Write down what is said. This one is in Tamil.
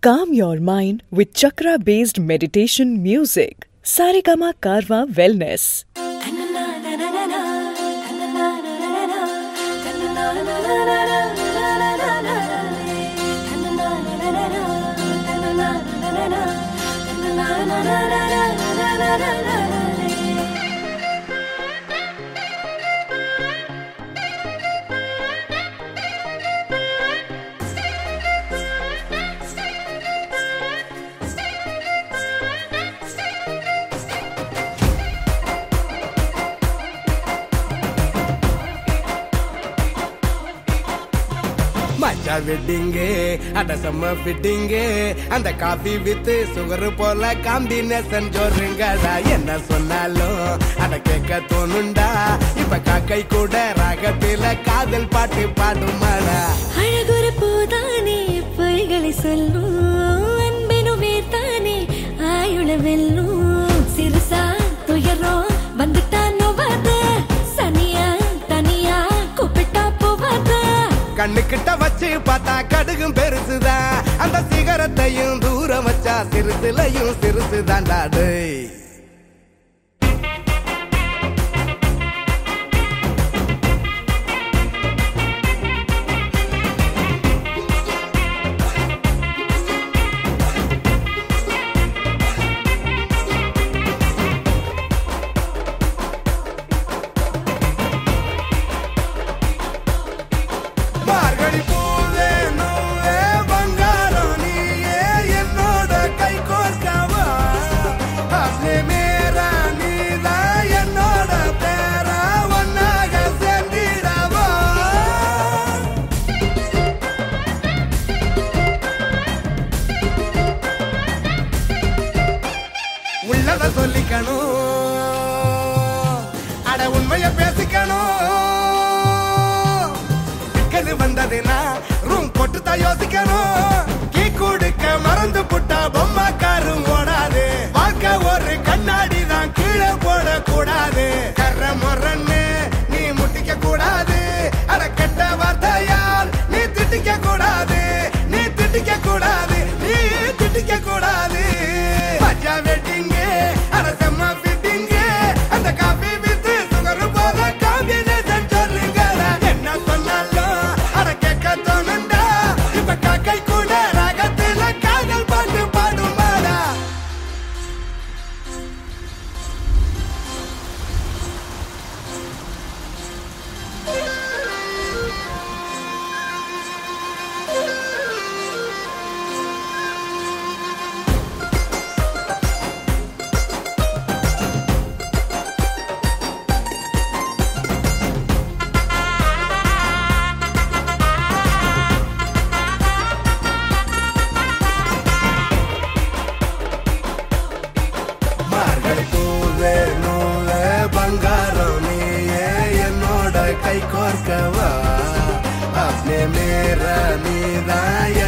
Calm your mind with chakra based meditation music. Saregama Karwa Wellness. மச்சா வெட்டிங்கு அட செம்ம ஃபிட்டிங்கு அந்த காஃபி வித் சுகர் போல காம்பினேஷன் ஜோருங்கடா என்ன சொன்னாலும் அட கேட்க தோணுண்டா இப்ப காக்கை கூட ராகத்தில காதல் பாட்டு பாடுமாடா அழகுற பூதானே பொய்களை சொல்லும் அன்பெனும் வேர்த்தானே ஆயுள வெல்லும் சிறுசா துயரம் வந்துட்டா நோவாத சனியா தனியா கூப்பிட்டா போவாத கண்ணுக்கிட்ட வச்சு பார்த்தா கடுகும் பெருசுதான் அந்த சிகரத்தையும் தூரம் வச்சா சிறுசுலையும் சிறுசுதான்டா டேய் மார்கழி பூவே நூவே பங்காரம் நீயே என்னோட கை கோர்க்கவா அப்னே மேரா நீதா என்னோட பேரா ஒன்னாக சேர்ந்திடவா உள்ளத சொல்லிக்கணும் அட உண்மைய பேசிக்கணும் சிக்கல் வந்ததுன்னா ரூம் போட்டு தான் யோசிக்கணும் கீ கொடுக்க மறந்து புட்டா பொம்மை காரும் ஓடாது வாழ்க்கை ஒரு கண்ணாடி தான் கீழே போடக்கூடாது கர்ற முறன்னு நீ முட்டிக்க கூடாது அட கெட்ட வார்த்தையால் நீ திட்டிக்க கூடாது நீ திட்டிக்க கூடாது நீ திட்டிக்க கூடாது மஜா வெட்டிங்க அட செம்ம ஃபிட்டிங்க அந்த காபி வித்து சுகர் போல காம்பினேஷன் சொல்லுங்க என்ன சொன்னாலும் அட கேட்க தோணுண்டா இப்ப காக்கை கூட ராகத்துல காதல் பாட்டு பாடுமாடா மார்கழி பூவே நூலே பங்காரம் நீயே என்னோட கை கோர்க்கவா அப்னே மேரா நீதான்